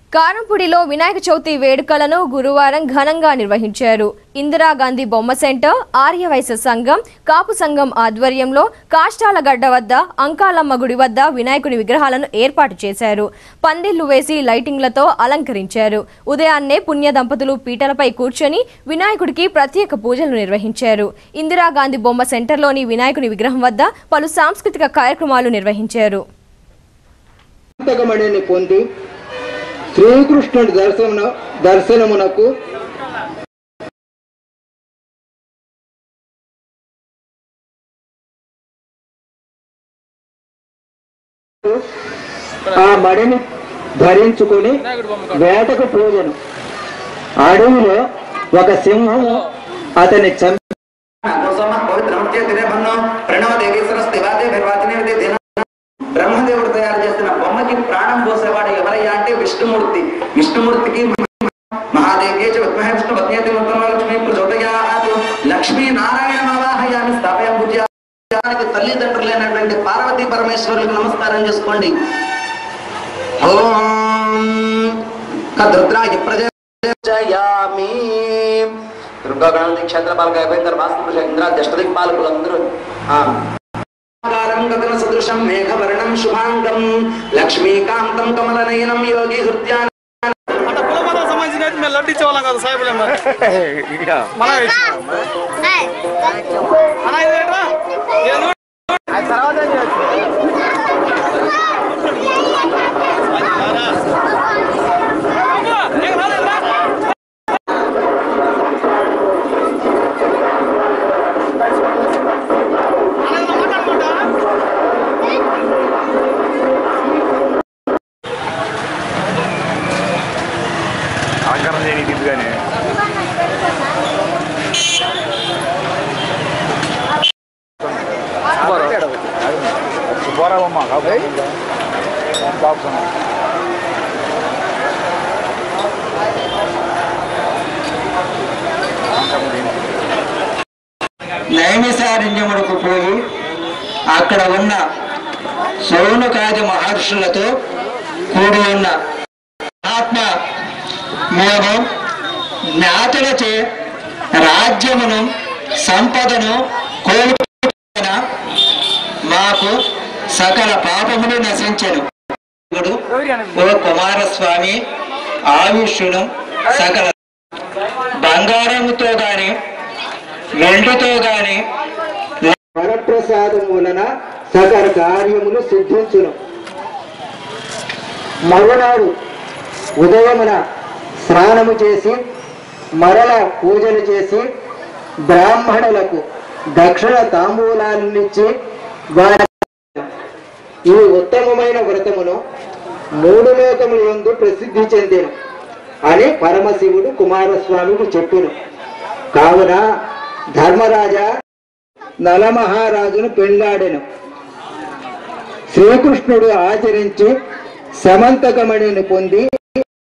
కారంపూడిలో వినాయక చవితి వేడుకలను గురువారం ఘనంగా నిర్వహించారు ఇందిరాగాంధీ బొమ్మ సెంటర్ ఆర్యవైశ్య సంఘం కాపు సంఘం ఆధ్వర్యంలో కాష్టాలగడ్డ వద్ద అంకాలమ్మ గుడి వద్ద వినాయకుని విగ్రహాలను ఏర్పాటు చేశారు పందిళ్లు వేసి లైటింగ్లతో అలంకరించారు ఉదయాన్నే పుణ్య దంపతులు పీటలపై కూర్చొని వినాయకుడికి ప్రత్యేక పూజలు నిర్వహించారు ఇందిరాగాంధీ బొమ్మ సెంటర్లోని వినాయకుని విగ్రహం వద్ద పలు సాంస్కృతిక కార్యక్రమాలు నిర్వహించారు పుస్తకమణిని పొంది శ్రీకృష్ణుడి దర్శన దర్శనమునకు ఆ మడిని ధరించుకొని వేటకు పూజను అడవిలో ఒక సింహము అతని చంపి గోసోమ పవిత్రమత్య తిరేభన్నో ప్రణవ దేవీశ్వరస్తి వాదే నిర్వాచనే దిన బ్రహ్మదేవుడు తయారు చేసిన బొమ్మకి ప్రాణం పోసేవాడు ఎవరయ్యా అంటే విష్ణుమూర్తి విష్ణుమూర్తికి మహాదేవ్యే చ విద్మహే విష్ణు పత్నేతి నూతన లక్ష్మీ ప్రచోదయాత్ లక్ష్మీ నారాయణ మావాహయామి స్థాపయం పూజ్య తల్లిదండ్రులైనటువంటి పార్వతీ పరమేశ్వరులకు నమస్కారం చేసుకోండి ఓం కద్రుద్రాయ ప్రజయామి దుర్గాగణాది క్షేత్రపాలక అయిపోయిన వాస్తు పురుష ఇంద్ర దష్టదిక్పాలకులందరూ ఆ ఆకారం గగన సదృశం మేఘవర్ణం శుభాంగం లక్ష్మీకాంతం కమలనయనం యోగి హృద్యాన అంటే కులమతం సంబంధించిన అయితే మేము లడ్డు ఇచ్చేవాళ్ళం కదా సాయిబులే మరి మన అన్నా ఇది ఏంట్రా? ఏంది? అమ్మా, నీకు రాలేదురా? అన్నా, ఏదైనా మాట్లాడమంటావా? అలంకరణ చేయడానికి కానీ సుబ్బారావమ్మ బాబు నైమిసారణ్యమునకు పోయి అక్కడ ఉన్న సౌనకాది మహర్షులతో కూడి ఉన్న ఆత్మ మేము జ్ఞాతులచే రాజ్యమును సంపదను కోల్పోయిన మాకు సకల పాపములు నశించను ఇప్పుడు ఓ కుమారస్వామి ఆయుష్ను సకల బంగారముతో గాని వెండితో గాని వరప్రసాదం వలన సకల కార్యములు సిద్ధించును మరునాడు ఉదయమున స్నానము చేసి మరల పూజలు చేసి బ్రాహ్మణులకు దక్షిణ తాంబూలాలనిచ్చి వారి ఈ ఉత్తమమైన వ్రతమును మూడు లోకముల యందు ప్రసిద్ధి చెందెను అని పరమశివుడు కుమారస్వామికి చెప్పెను కావున ధర్మరాజా నలమహారాజును పెళ్ళాడెను శ్రీకృష్ణుడు ఆచరించి సమంతకమణిని పొంది